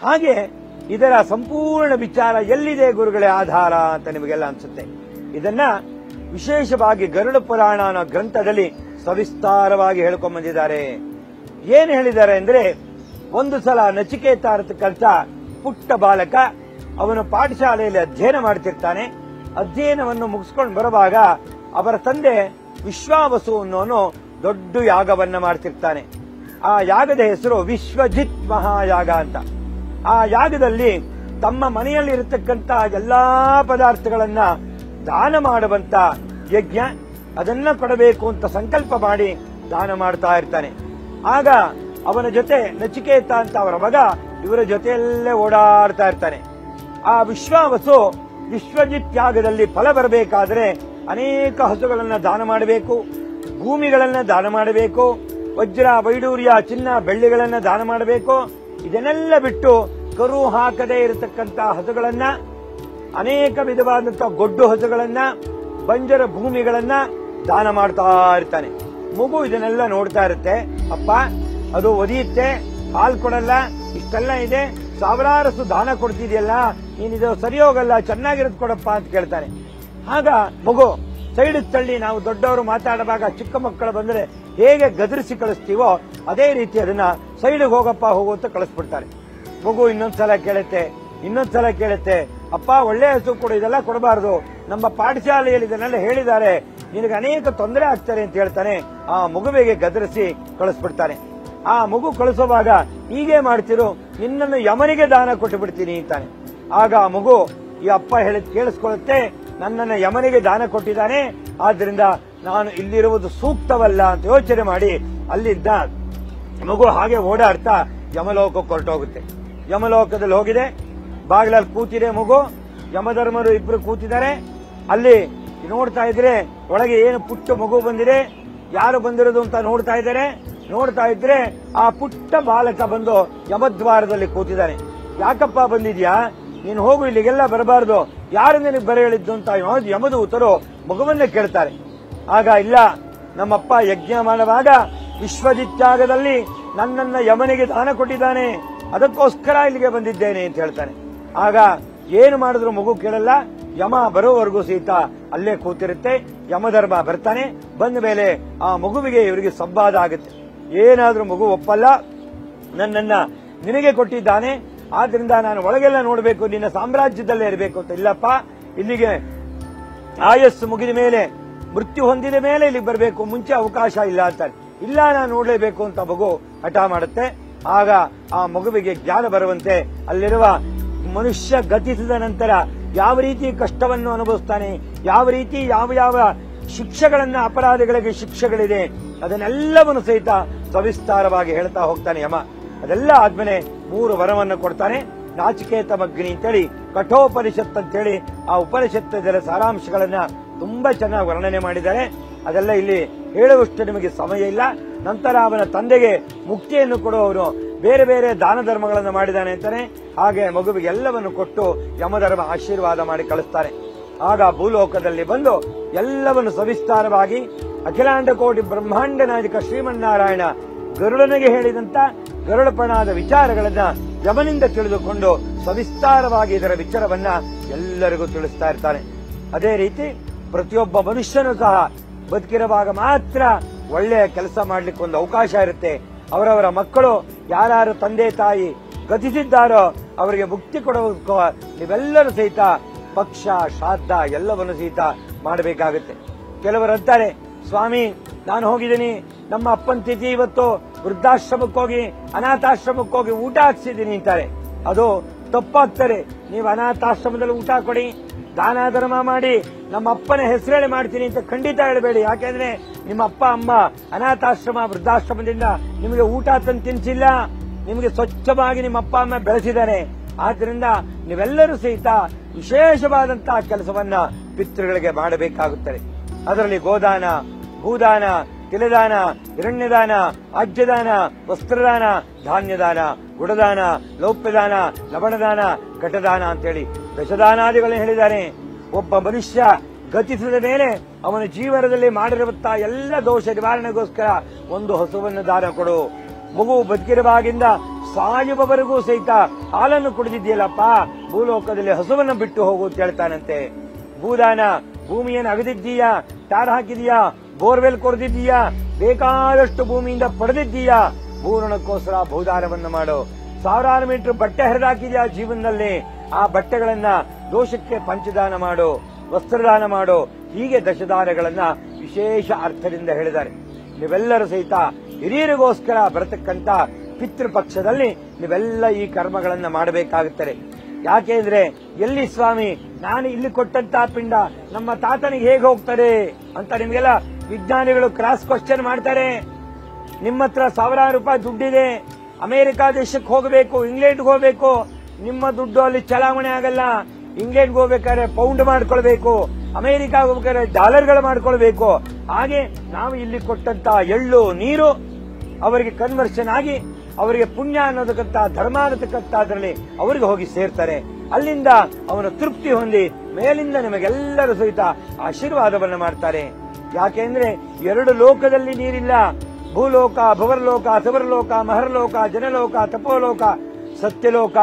ಹಾಗೆ ಇದರ ಸಂಪೂರ್ಣ ವಿಚಾರ ಎಲ್ಲಿದೆ ಗುರುಗಳೇ ಆಧಾರ ಅಂತ ನಿಮಗೆಲ್ಲ ಅನ್ಸುತ್ತೆ ಇದನ್ನ ವಿಶೇಷವಾಗಿ ಗರುಡ ಪುರಾಣ ಅನ್ನೋ ಗ್ರಂಥದಲ್ಲಿ ಸವಿಸ್ತಾರವಾಗಿ ಹೇಳ್ಕೊಂಡ್ ಬಂದಿದ್ದಾರೆ ಏನ್ ಹೇಳಿದ್ದಾರೆ ಅಂದ್ರೆ ಒಂದು ಸಲ ನಚಿಕೇತ ಇರತಕ್ಕಂಥ ಪುಟ್ಟ ಬಾಲಕ ಅವನು ಪಾಠಶಾಲೆಯಲ್ಲಿ ಅಧ್ಯಯನ ಮಾಡ್ತಿರ್ತಾನೆ ಅಧ್ಯಯನವನ್ನು ಮುಗಿಸ್ಕೊಂಡು ಬರುವಾಗ ಅವರ ತಂದೆ ವಿಶ್ವಾವಸು ಅನ್ನೋನು ದೊಡ್ಡ ಯಾಗವನ್ನ ಮಾಡ್ತಿರ್ತಾನೆ ಆ ಯಾಗದ ಹೆಸರು ವಿಶ್ವಜಿತ್ ಮಹಾಯಾಗ ಅಂತ ಆ ಯಾಗದಲ್ಲಿ ತಮ್ಮ ಮನೆಯಲ್ಲಿ ಇರತಕ್ಕಂತ ಎಲ್ಲಾ ಪದಾರ್ಥಗಳನ್ನ ದಾನ ಮಾಡುವಂತ ಯಜ್ಞ ಅದನ್ನ ಕೊಡಬೇಕು ಅಂತ ಸಂಕಲ್ಪ ಮಾಡಿ ದಾನ ಮಾಡ್ತಾ ಇರ್ತಾನೆ ಆಗ ಅವನ ಜೊತೆ ನಚಿಕೇತ ಅಂತ ಅವರ ಮಗ ಇವರ ಜೊತೆಯಲ್ಲೇ ಓಡಾಡ್ತಾ ಇರ್ತಾನೆ ಆ ವಿಶ್ವಾವಸು ವಿಶ್ವಜಿತ್ ಯಾಗದಲ್ಲಿ ಫಲ ಬರಬೇಕಾದ್ರೆ ಅನೇಕ ಹಸುಗಳನ್ನ ದಾನ ಮಾಡಬೇಕು ಭೂಮಿಗಳನ್ನ ದಾನ ಮಾಡಬೇಕು ವಜ್ರ ವೈಡೂರ್ಯ ಚಿನ್ನ ಬೆಳ್ಳಿಗಳನ್ನ ದಾನ ಮಾಡಬೇಕು ಇದನ್ನೆಲ್ಲ ಬಿಟ್ಟು ಕರು ಹಾಕದೇ ಇರತಕ್ಕಂತ ಹಸುಗಳನ್ನ ಅನೇಕ ವಿಧವಾದಂತಹ ಗೊಡ್ಡು ಹಸುಗಳನ್ನ ಬಂಜರ ಭೂಮಿಗಳನ್ನ ದಾನ ಮಾಡ್ತಾ ಇರ್ತಾನೆ ಮಗು ಇದನ್ನೆಲ್ಲ ನೋಡ್ತಾ ಇರುತ್ತೆ ಅಪ್ಪ ಅದು ಒದಿಯುತ್ತೆ ಹಾಲು ಕೊಡಲ್ಲ ಇಷ್ಟೆಲ್ಲ ಇದೆ ಸಾವಿರಾರು ಹಸು ದಾನ ಕೊಡ್ತಿದೆಯಲ್ಲ ನೀನಿದು ಸರಿ ಹೋಗಲ್ಲ ಚೆನ್ನಾಗಿರೋದು ಕೊಡಪ್ಪ ಅಂತ ಕೇಳ್ತಾನೆ ಆಗ ಮಗು ಸೈಡ್ ತಳ್ಳಿ ನಾವು ದೊಡ್ಡವರು ಮಾತಾಡುವಾಗ ಚಿಕ್ಕ ಮಕ್ಕಳು ಬಂದ್ರೆ ಹೇಗೆ ಗದರಿಸಿ ಕಳಿಸ್ತೀವೋ ಅದೇ ರೀತಿ ಅದನ್ನ ಸೈಡ್ಗೆ ಹೋಗಪ್ಪ ಹೋಗು ಅಂತ ಕಳಿಸ್ಬಿಡ್ತಾರೆ ಮಗು ಇನ್ನೊಂದ್ಸಲ ಕೇಳುತ್ತೆ ಇನ್ನೊಂದ್ಸಲ ಕೇಳುತ್ತೆ ಅಪ್ಪ ಒಳ್ಳೆ ಹಸು ಕೊಡು ಇದೆಲ್ಲ ಕೊಡಬಾರದು ನಮ್ಮ ಪಾಠಶಾಲೆಯಲ್ಲಿ ಇದನ್ನೆಲ್ಲ ಹೇಳಿದ್ದಾರೆ ನಿನಗೆ ಅನೇಕ ತೊಂದರೆ ಆಗ್ತಾರೆ ಅಂತ ಹೇಳ್ತಾನೆ ಆ ಮಗುವಿಗೆ ಗದರಿಸಿ ಕಳಿಸ್ಬಿಡ್ತಾನೆ ಆ ಮಗು ಕಳಿಸುವಾಗ ಹೀಗೆ ಮಾಡ್ತಿರು ನಿನ್ನನ್ನು ಯಮನಿಗೆ ದಾನ ಕೊಟ್ಟು ಬಿಡ್ತೀನಿ ಅಂತಾನೆ ಆಗ ಆ ಮಗು ಈ ಅಪ್ಪ ಹೇಳಿದ್ ಕೇಳಿಸ್ಕೊಳ್ಳುತ್ತೆ ನನ್ನನ್ನು ಯಮನಿಗೆ ದಾನ ಕೊಟ್ಟಿದ್ದಾನೆ ಆದ್ರಿಂದ ನಾನು ಇಲ್ಲಿರುವುದು ಸೂಕ್ತವಲ್ಲ ಅಂತ ಯೋಚನೆ ಮಾಡಿ ಅಲ್ಲಿದ್ದ ಮಗು ಹಾಗೆ ಓಡಾಡ್ತಾ ಯಮಲೋಕಕ್ಕೆ ಹೊರಟೋಗುತ್ತೆ ಯಮಲೋಕದಲ್ಲಿ ಹೋಗಿದೆ ಬಾಗಿಲಲ್ಲಿ ಕೂತಿದೆ ಮಗು ಯಮಧರ್ಮರು ಇಬ್ರು ಕೂತಿದ್ದಾರೆ ಅಲ್ಲಿ ನೋಡ್ತಾ ಇದ್ರೆ ಒಳಗೆ ಏನು ಪುಟ್ಟ ಮಗು ಬಂದಿದೆ ಯಾರು ಬಂದಿರೋದು ಅಂತ ನೋಡ್ತಾ ಇದ್ದಾರೆ ನೋಡ್ತಾ ಇದ್ರೆ ಆ ಪುಟ್ಟ ಬಾಲಕ ಬಂದು ಯಮದ್ವಾರದಲ್ಲಿ ಕೂತಿದ್ದಾನೆ ಯಾಕಪ್ಪ ಬಂದಿದ್ಯಾ ನೀನು ಹೋಗು ಇಲ್ಲಿಗೆಲ್ಲ ಬರಬಾರದು ಯಾರು ನಿನಗೆ ಬರ ಹೇಳಿದ್ದು ಅಂತ ಯಮದೂತರು ಮಗುವನ್ನೇ ಕೇಳ್ತಾರೆ ಆಗ ಇಲ್ಲ ನಮ್ಮಪ್ಪ ಯಜ್ಞ ಮಾಡುವಾಗ ವಿಶ್ವಜಿತ್ಯಾಗದಲ್ಲಿ ನನ್ನನ್ನ ಯಮನಿಗೆ ದಾನ ಕೊಟ್ಟಿದ್ದಾನೆ ಅದಕ್ಕೋಸ್ಕರ ಇಲ್ಲಿಗೆ ಬಂದಿದ್ದೇನೆ ಅಂತ ಹೇಳ್ತಾನೆ ಆಗ ಏನು ಮಾಡಿದ್ರು ಮಗು ಕೇಳಲ್ಲ ಯಮ ಬರೋವರೆಗೂ ಸಹಿತ ಅಲ್ಲೇ ಕೂತಿರುತ್ತೆ ಯಮಧರ್ಮ ಬರ್ತಾನೆ ಬಂದ ಮೇಲೆ ಆ ಮಗುವಿಗೆ ಇವರಿಗೆ ಸಂವಾದ ಆಗುತ್ತೆ ಏನಾದ್ರೂ ಮಗು ಒಪ್ಪಲ್ಲ ನನ್ನನ್ನ ನಿನಗೆ ಕೊಟ್ಟಿದ್ದಾನೆ ಆದ್ರಿಂದ ನಾನು ಒಳಗೆಲ್ಲ ನೋಡಬೇಕು ನಿನ್ನ ಸಾಮ್ರಾಜ್ಯದಲ್ಲೇ ಇರಬೇಕು ಅಂತ ಇಲ್ಲಪ್ಪ ಇಲ್ಲಿಗೆ ಆಯಸ್ಸು ಮುಗಿದ ಮೇಲೆ ಮೃತ್ಯು ಹೊಂದಿದ ಮೇಲೆ ಇಲ್ಲಿಗೆ ಬರಬೇಕು ಮುಂಚೆ ಅವಕಾಶ ಇಲ್ಲ ಅಂತಾರೆ ಇಲ್ಲ ನಾನು ನೋಡಲೇಬೇಕು ಅಂತ ಮಗು ಹಠ ಮಾಡುತ್ತೆ ಆಗ ಆ ಮಗುವಿಗೆ ಜ್ಞಾನ ಬರುವಂತೆ ಅಲ್ಲಿರುವ ಮನುಷ್ಯ ಗತಿಸಿದ ನಂತರ ಯಾವ ರೀತಿ ಕಷ್ಟವನ್ನು ಅನುಭವಿಸ್ತಾನೆ ಯಾವ ರೀತಿ ಯಾವ ಯಾವ ಶಿಕ್ಷೆಗಳನ್ನ ಅಪರಾಧಿಗಳಿಗೆ ಶಿಕ್ಷೆಗಳಿದೆ ಅದನ್ನೆಲ್ಲವನ್ನು ಸಹಿತ ಸವಿಸ್ತಾರವಾಗಿ ಹೇಳ್ತಾ ಹೋಗ್ತಾನೆ ಯಮ ಅದೆಲ್ಲ ಆದ್ಮೇಲೆ ಮೂರು ವರವನ್ನು ಕೊಡ್ತಾನೆ ನಾಚಿಕೇತ ಮಗ್ನಿ ಅಂತೇಳಿ ಕಠೋಪನಿಷತ್ ಅಂತೇಳಿ ಆ ಉಪನಿಷತ್ತದ ಸಾರಾಂಶಗಳನ್ನ ತುಂಬಾ ಚೆನ್ನಾಗಿ ವರ್ಣನೆ ಮಾಡಿದ್ದಾರೆ ಅದೆಲ್ಲ ಇಲ್ಲಿ ಹೇಳುವಷ್ಟು ನಿಮಗೆ ಸಮಯ ಇಲ್ಲ ನಂತರ ಅವನ ತಂದೆಗೆ ಮುಕ್ತಿಯನ್ನು ಕೊಡುವವನು ಬೇರೆ ಬೇರೆ ದಾನ ಧರ್ಮಗಳನ್ನು ಮಾಡಿದ್ದಾನೆ ಅಂತಾನೆ ಹಾಗೆ ಮಗುವಿಗೆ ಎಲ್ಲವನ್ನು ಕೊಟ್ಟು ಯಮಧರ್ಮ ಆಶೀರ್ವಾದ ಮಾಡಿ ಕಳಿಸ್ತಾನೆ ಆಗ ಭೂಲೋಕದಲ್ಲಿ ಬಂದು ಎಲ್ಲವನ್ನು ಸವಿಸ್ತಾರವಾಗಿ ಅಖಿಲಾಂಡ ಕೋಟಿ ಬ್ರಹ್ಮಾಂಡ ನಾಯಕ ಶ್ರೀಮನ್ನಾರಾಯಣ ಗರುಡನಿಗೆ ಹೇಳಿದಂತ ಗರುಡಪಣಾದ ವಿಚಾರಗಳನ್ನ ಯಮನಿಂದ ತಿಳಿದುಕೊಂಡು ಸವಿಸ್ತಾರವಾಗಿ ಇದರ ವಿಚಾರವನ್ನ ಎಲ್ಲರಿಗೂ ತಿಳಿಸ್ತಾ ಇರ್ತಾನೆ ಅದೇ ರೀತಿ ಪ್ರತಿಯೊಬ್ಬ ಮನುಷ್ಯನೂ ಸಹ ಬದುಕಿರುವಾಗ ಮಾತ್ರ ಒಳ್ಳೆಯ ಕೆಲಸ ಮಾಡ್ಲಿಕ್ಕೆ ಒಂದು ಅವಕಾಶ ಇರುತ್ತೆ ಅವರವರ ಮಕ್ಕಳು ಯಾರು ತಂದೆ ತಾಯಿ ಗತಿಸಿದ್ದಾರೋ ಅವರಿಗೆ ಮುಕ್ತಿ ಕೊಡೋದಕ್ಕೂ ನೀವೆಲ್ಲರೂ ಸಹಿತ ಪಕ್ಷ ಶ್ರಾದ್ದ ಎಲ್ಲವನ್ನು ಸಹಿತ ಮಾಡಬೇಕಾಗುತ್ತೆ ಕೆಲವರು ಅಂತಾರೆ ಸ್ವಾಮಿ ನಾನು ಹೋಗಿದ್ದೀನಿ ನಮ್ಮ ಅಪ್ಪನ ತಿಥಿ ಇವತ್ತು ವೃದ್ಧಾಶ್ರಮಕ್ಕೆ ಹೋಗಿ ಅನಾಥಾಶ್ರಮಕ್ಕೆ ಹೋಗಿ ಊಟ ಹಾಕ್ಸಿದ್ದೀನಿ ಅಂತಾರೆ ಅದು ತಪ್ಪಾಗ್ತಾರೆ ನೀವು ಅನಾಥಾಶ್ರಮದಲ್ಲಿ ಊಟ ಕೊಡಿ ದಾನ ಧರ್ಮ ಮಾಡಿ ನಮ್ಮ ಅಪ್ಪನ ಹೆಸರೇಳಿ ಮಾಡ್ತೀನಿ ಅಂತ ಖಂಡಿತ ಹೇಳಬೇಡಿ ಯಾಕೆಂದ್ರೆ ನಿಮ್ಮ ಅಪ್ಪ ಅಮ್ಮ ಅನಾಥಾಶ್ರಮ ವೃದ್ಧಾಶ್ರಮದಿಂದ ನಿಮಗೆ ಊಟ ತಂದು ತಿನ್ಸಿಲ್ಲ ನಿಮಗೆ ಸ್ವಚ್ಛವಾಗಿ ನಿಮ್ಮ ಅಪ್ಪ ಅಮ್ಮ ಬೆಳೆಸಿದ್ದಾರೆ ಆದ್ರಿಂದ ನೀವೆಲ್ಲರೂ ಸಹಿತ ವಿಶೇಷವಾದಂತಹ ಕೆಲಸವನ್ನ ಪಿತೃಗಳಿಗೆ ಮಾಡಬೇಕಾಗುತ್ತದೆ ಅದರಲ್ಲಿ ಗೋದಾನ ಭೂದಾನ ತಿಲದಾನ ಹಿರಣ್ಯದಾನ ಆಜ್ಯದಾನ ವಸ್ತ್ರದಾನ ಧಾನ್ಯದಾನ ಗುಡದಾನ ಲೌಪ್ಯದಾನ ಲವಣದಾನ ಘಟದಾನ ಅಂತೇಳಿ ದಶದಾನಾದಿಗಳನ್ನ ಹೇಳಿದ್ದಾನೆ ಒಬ್ಬ ಮನುಷ್ಯ ಗತಿಸಿದ ಮೇಲೆ ಅವನ ಜೀವನದಲ್ಲಿ ಮಾಡಿರುವಂತಹ ಎಲ್ಲ ದೋಷ ನಿವಾರಣೆಗೋಸ್ಕರ ಒಂದು ಹಸುವನ್ನು ದಾನ ಕೊಡು ಮಗು ಬದುಕಿರುವಾಗಿಂದ ಸಾಯುವವರೆಗೂ ಸಹಿತ ಹಾಲನ್ನು ಕುಡಿದಿದ್ದೀಯಲ್ಲಪ್ಪ ಭೂಲೋಕದಲ್ಲಿ ಹಸುವನ್ನು ಬಿಟ್ಟು ಹೋಗು ಅಂತ ಹೇಳ್ತಾನಂತೆ ಭೂದಾನ ಭೂಮಿಯನ್ನು ಅಗದಿದ್ದೀಯಾ ಟಾರ್ ಹಾಕಿದೀಯಾ ಬೋರ್ವೆಲ್ ಕೊರೆದಿದ್ದೀಯಾ ಬೇಕಾದಷ್ಟು ಭೂಮಿಯಿಂದ ಪಡೆದಿದ್ದೀಯಾ ಭೂರಣಕ್ಕೋಸ್ಕರ ಭೂದಾನವನ್ನು ಮಾಡು ಸಾವಿರಾರು ಮೀಟರ್ ಬಟ್ಟೆ ಹರಿದಾಕಿದ್ಯಾ ಜೀವನದಲ್ಲಿ ಆ ಬಟ್ಟೆಗಳನ್ನ ದೋಷಕ್ಕೆ ಪಂಚದಾನ ಮಾಡು ವಸ್ತ್ರದಾನ ಮಾಡು ಹೀಗೆ ದಶದಾನಗಳನ್ನ ವಿಶೇಷ ಅರ್ಥದಿಂದ ಹೇಳಿದ್ದಾರೆ ನೀವೆಲ್ಲರೂ ಸಹಿತ ಹಿರಿಯರಿಗೋಸ್ಕರ ಬರತಕ್ಕಂತ ಪಿತೃಪಕ್ಷದಲ್ಲಿ ನೀವೆಲ್ಲ ಈ ಕರ್ಮಗಳನ್ನ ಮಾಡಬೇಕಾಗುತ್ತದೆ ಯಾಕೆಂದ್ರೆ ಎಲ್ಲಿ ಸ್ವಾಮಿ ನಾನು ಇಲ್ಲಿ ಕೊಟ್ಟಂತ ಪಿಂಡ ನಮ್ಮ ತಾತನಿಗೆ ಹೇಗೆ ಹೋಗ್ತಾರೆ ಅಂತ ನಿಮಗೆಲ್ಲ ವಿಜ್ಞಾನಿಗಳು ಕ್ರಾಸ್ ಕ್ವಶನ್ ಮಾಡ್ತಾರೆ ನಿಮ್ಮ ಹತ್ರ ಸಾವಿರಾರು ರೂಪಾಯಿ ದುಡ್ಡಿದೆ ಅಮೆರಿಕ ದೇಶಕ್ಕೆ ಹೋಗಬೇಕು ಇಂಗ್ಲೆಂಡ್ಗೆ ಹೋಗಬೇಕು ನಿಮ್ಮ ದುಡ್ಡು ಅಲ್ಲಿ ಚಲಾವಣೆ ಆಗಲ್ಲ ಇಂಗ್ಲೆಂಡ್ಗೆ ಹೋಗ್ಬೇಕಾದ್ರೆ ಪೌಂಡ್ ಮಾಡ್ಕೊಳ್ಬೇಕು ಅಮೆರಿಕ ಹೋಗ್ಬೇಕಾದ್ರೆ ಡಾಲರ್ಗಳು ಮಾಡ್ಕೊಳ್ಬೇಕು ಹಾಗೆ ನಾವು ಇಲ್ಲಿ ಕೊಟ್ಟಂತ ಎಳ್ಳು ನೀರು ಅವರಿಗೆ ಕನ್ವರ್ಷನ್ ಆಗಿ ಅವರಿಗೆ ಪುಣ್ಯ ಅನ್ನೋದಕ್ಕಂತ ಧರ್ಮ ಅನ್ನತಕ್ಕಂತ ಅದರಲ್ಲಿ ಅವರಿಗೆ ಹೋಗಿ ಸೇರ್ತಾರೆ ಅಲ್ಲಿಂದ ಅವನು ತೃಪ್ತಿ ಹೊಂದಿ ಮೇಲಿಂದ ನಿಮಗೆಲ್ಲರೂ ಸಹಿತ ಆಶೀರ್ವಾದವನ್ನು ಮಾಡ್ತಾರೆ ಯಾಕೆಂದ್ರೆ ಎರಡು ಲೋಕದಲ್ಲಿ ನೀರಿಲ್ಲ ಭೂಲೋಕ ಭುವರ್ಲೋಕ ಸವರ್ಲೋಕ ಮಹರ್ಲೋಕ ಜನಲೋಕ ತಪೋಲೋಕ ಸತ್ಯಲೋಕ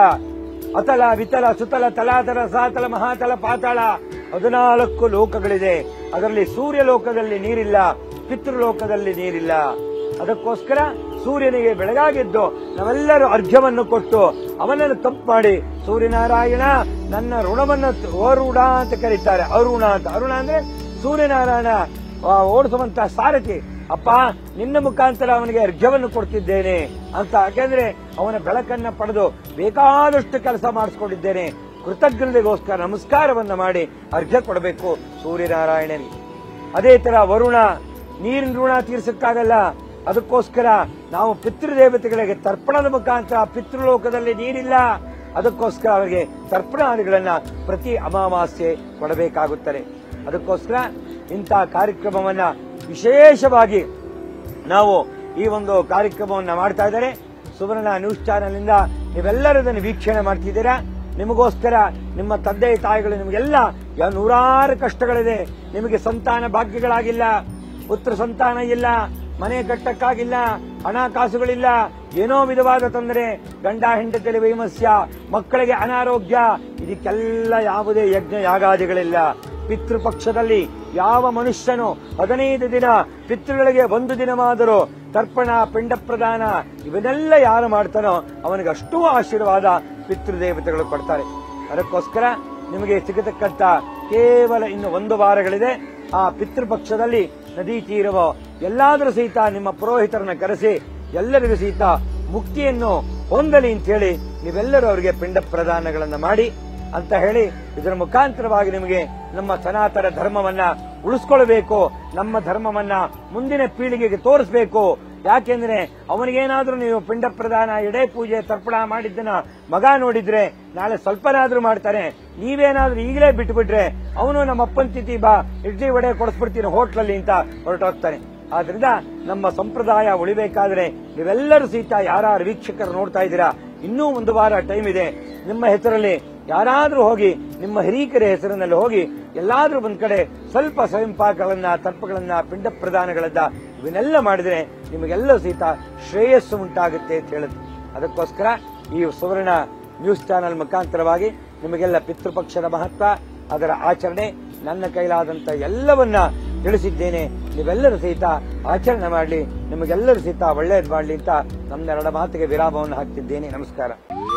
ಅತಲ ವಿತಲ ಸುತಲ ತಲಾತಲ ಸಾತಲ ಮಹಾತಲ ಪಾತಾಳ ಹದಿನಾಲ್ಕು ಲೋಕಗಳಿದೆ ಅದರಲ್ಲಿ ಸೂರ್ಯ ಲೋಕದಲ್ಲಿ ನೀರಿಲ್ಲ ಪಿತೃಲೋಕದಲ್ಲಿ ನೀರಿಲ್ಲ ಅದಕ್ಕೋಸ್ಕರ ಸೂರ್ಯನಿಗೆ ಬೆಳಗಾಗಿದ್ದು ನಾವೆಲ್ಲರೂ ಅರ್ಘ್ಯವನ್ನು ಕೊಟ್ಟು ಅವನನ್ನು ತಪ್ಪು ಮಾಡಿ ಸೂರ್ಯನಾರಾಯಣ ನನ್ನ ಋಣವನ್ನು ಓರುಣ ಅಂತ ಕರೀತಾರೆ ಅರುಣ ಅಂತ ಅರುಣ ಅಂದ್ರೆ ಸೂರ್ಯನಾರಾಯಣ ಆ, ಓಡಿಸುವಂತ ಸಾರಥಿ ಅಪ್ಪ ನಿನ್ನ ಮುಖಾಂತರ ಅವನಿಗೆ ಅರ್ಘ್ಯವನ್ನು ಕೊಡ್ತಿದ್ದೇನೆ ಅಂತ ಯಾಕೆಂದ್ರೆ ಅವನ ಬೆಳಕನ್ನ ಪಡೆದು ಬೇಕಾದಷ್ಟು ಕೆಲಸ ಮಾಡಿಸ್ಕೊಂಡಿದ್ದೇನೆ ಕೃತಜ್ಞತೆಗೋಸ್ಕರ ನಮಸ್ಕಾರವನ್ನ ಮಾಡಿ ಅರ್ಘ್ಯ ಕೊಡಬೇಕು ಸೂರ್ಯನಾರಾಯಣನಿಗೆ ಅದೇ ತರ ವರುಣ ನೀರಿನ ಋಣ ತೀರ್ಸಕ್ಕಾಗಲ್ಲ ಅದಕ್ಕೋಸ್ಕರ ನಾವು ಪಿತೃದೇವತೆಗಳಿಗೆ ತರ್ಪಣದ ಮುಖಾಂತರ ಪಿತೃಲೋಕದಲ್ಲಿ ನೀರಿಲ್ಲ ಅದಕ್ಕೋಸ್ಕರ ಅವರಿಗೆ ತರ್ಪಣಾದಿಗಳನ್ನ ಪ್ರತಿ ಅಮಾವಾಸ್ಯೆ ಕೊಡಬೇಕಾಗುತ್ತದೆ ಅದಕ್ಕೋಸ್ಕರ ಇಂಥ ಕಾರ್ಯಕ್ರಮವನ್ನ ವಿಶೇಷವಾಗಿ ನಾವು ಈ ಒಂದು ಕಾರ್ಯಕ್ರಮವನ್ನ ಮಾಡ್ತಾ ಇದ್ದಾರೆ ಸುವರ್ಣ ನ್ಯೂಸ್ ಚಾನೆಲ್ ಇಂದ ನೀವೆಲ್ಲರೂ ಇದನ್ನು ವೀಕ್ಷಣೆ ಮಾಡ್ತಿದ್ದೀರಾ ನಿಮಗೋಸ್ಕರ ನಿಮ್ಮ ತಂದೆ ತಾಯಿಗಳು ನಿಮಗೆಲ್ಲ ಯಾವ ನೂರಾರು ಕಷ್ಟಗಳಿದೆ ನಿಮಗೆ ಸಂತಾನ ಭಾಗ್ಯಗಳಾಗಿಲ್ಲ ಪುತ್ರ ಸಂತಾನ ಇಲ್ಲ ಮನೆ ಕಟ್ಟಕ್ಕಾಗಿಲ್ಲ ಹಣಕಾಸುಗಳಿಲ್ಲ ಏನೋ ವಿಧವಾದ ತೊಂದರೆ ಗಂಡ ಹೆಂಡತಿಯಲ್ಲಿ ವೈಮಸ್ಯ ಮಕ್ಕಳಿಗೆ ಅನಾರೋಗ್ಯ ಇದಕ್ಕೆಲ್ಲ ಯಾವುದೇ ಯಜ್ಞ ಯಾಗಾದಿಗಳಿಲ್ಲ ಪಿತೃಪಕ್ಷದಲ್ಲಿ ಯಾವ ಮನುಷ್ಯನು ಹದಿನೈದು ದಿನ ಪಿತೃಗಳಿಗೆ ಒಂದು ದಿನವಾದರೂ ತರ್ಪಣ ಪಿಂಡ ಪ್ರದಾನ ಇವನ್ನೆಲ್ಲ ಯಾರು ಮಾಡ್ತಾನೋ ಅವನಿಗೆ ಅಷ್ಟೂ ಆಶೀರ್ವಾದ ಪಿತೃದೇವತೆಗಳು ಕೊಡ್ತಾರೆ ಅದಕ್ಕೋಸ್ಕರ ನಿಮಗೆ ಸಿಗತಕ್ಕಂತ ಕೇವಲ ಇನ್ನು ಒಂದು ವಾರಗಳಿದೆ ಆ ಪಿತೃಪಕ್ಷದಲ್ಲಿ ನದಿ ತೀರವೋ ಎಲ್ಲಾದರೂ ಸಹಿತ ನಿಮ್ಮ ಪುರೋಹಿತರನ್ನ ಕರೆಸಿ ಎಲ್ಲರಿಗೂ ಸಹಿತ ಮುಕ್ತಿಯನ್ನು ಹೊಂದಲಿ ಅಂತ ಹೇಳಿ ನೀವೆಲ್ಲರೂ ಅವರಿಗೆ ಪಿಂಡ ಪ್ರದಾನಗಳನ್ನ ಮಾಡಿ ಅಂತ ಹೇಳಿ ಇದರ ಮುಖಾಂತರವಾಗಿ ನಿಮಗೆ ನಮ್ಮ ಸನಾತನ ಧರ್ಮವನ್ನ ಉಳಿಸ್ಕೊಳ್ಬೇಕು ನಮ್ಮ ಧರ್ಮವನ್ನ ಮುಂದಿನ ಪೀಳಿಗೆಗೆ ತೋರಿಸಬೇಕು ಯಾಕೆಂದ್ರೆ ಅವನಿಗೇನಾದ್ರೂ ನೀವು ಪಿಂಡ ಪ್ರದಾನ ಎಡೆ ಪೂಜೆ ತರ್ಪಣ ಮಾಡಿದ್ದನ್ನ ಮಗ ನೋಡಿದ್ರೆ ನಾಳೆ ಸ್ವಲ್ಪನಾದ್ರೂ ಮಾಡ್ತಾನೆ ನೀವೇನಾದ್ರೂ ಈಗಲೇ ಬಿಟ್ಬಿಟ್ರೆ ಅವನು ನಮ್ಮ ಅಪ್ಪನ ತಿಥಿ ಬಾ ಇಡ್ಲಿ ವಡೆ ಕೊಡಿಸ್ಬಿಡ್ತೀನಿ ಹೋಟ್ಲಲ್ಲಿ ಅಂತ ಹೊರಟೋಗ್ತಾನೆ ಆದ್ರಿಂದ ನಮ್ಮ ಸಂಪ್ರದಾಯ ಉಳಿಬೇಕಾದ್ರೆ ನೀವೆಲ್ಲರೂ ಸಹಿತ ಯಾರು ವೀಕ್ಷಕರು ನೋಡ್ತಾ ಇದ್ದೀರಾ ಇನ್ನೂ ಒಂದು ವಾರ ಟೈಮ್ ಇದೆ ನಿಮ್ಮ ಹೆಸರಲ್ಲಿ ಯಾರಾದ್ರೂ ಹೋಗಿ ನಿಮ್ಮ ಹಿರೀಕರ ಹೆಸರಿನಲ್ಲಿ ಹೋಗಿ ಎಲ್ಲಾದ್ರೂ ಒಂದ್ ಕಡೆ ಸ್ವಲ್ಪ ಸ್ವಯಂಪಾಕಗಳನ್ನ ತರ್ಪಗಳನ್ನ ಪಿಂಡ ಪ್ರದಾನಗಳನ್ನ ಇವನ್ನೆಲ್ಲ ಮಾಡಿದ್ರೆ ನಿಮಗೆಲ್ಲ ಸಹಿತ ಶ್ರೇಯಸ್ಸು ಉಂಟಾಗುತ್ತೆ ಅಂತ ಹೇಳುತ್ತೆ ಅದಕ್ಕೋಸ್ಕರ ಈ ಸುವರ್ಣ ನ್ಯೂಸ್ ಚಾನೆಲ್ ಮುಖಾಂತರವಾಗಿ ನಿಮಗೆಲ್ಲ ಪಿತೃಪಕ್ಷದ ಮಹತ್ವ ಅದರ ಆಚರಣೆ ನನ್ನ ಕೈಲಾದಂತ ಎಲ್ಲವನ್ನ ತಿಳಿಸಿದ್ದೇನೆ ನೀವೆಲ್ಲರೂ ಸಹಿತ ಆಚರಣೆ ಮಾಡಲಿ ನಿಮಗೆಲ್ಲರೂ ಸಹಿತ ಒಳ್ಳೇದು ಮಾಡಲಿ ಅಂತ ನಮ್ಮೆರಡ ಮಾತಿಗೆ ವಿರಾಮವನ್ನು ಹಾಕ್ತಿದ್ದೇನೆ ನಮಸ್ಕಾರ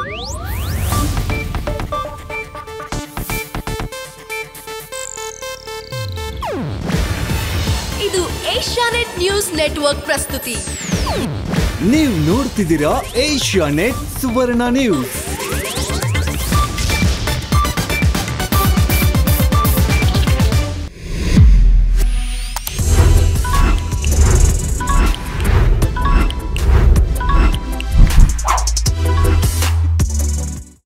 ಇದು ಏಷ್ಯಾನೆಟ್ ನ್ಯೂಸ್ ನೆಟ್ವರ್ಕ್ ಪ್ರಸ್ತುತಿ ನೀವು ನೋಡ್ತಿದ್ದೀರಾ ಏಷ್ಯಾ ನೆಟ್ ಸುವರ್ಣ ನ್ಯೂಸ್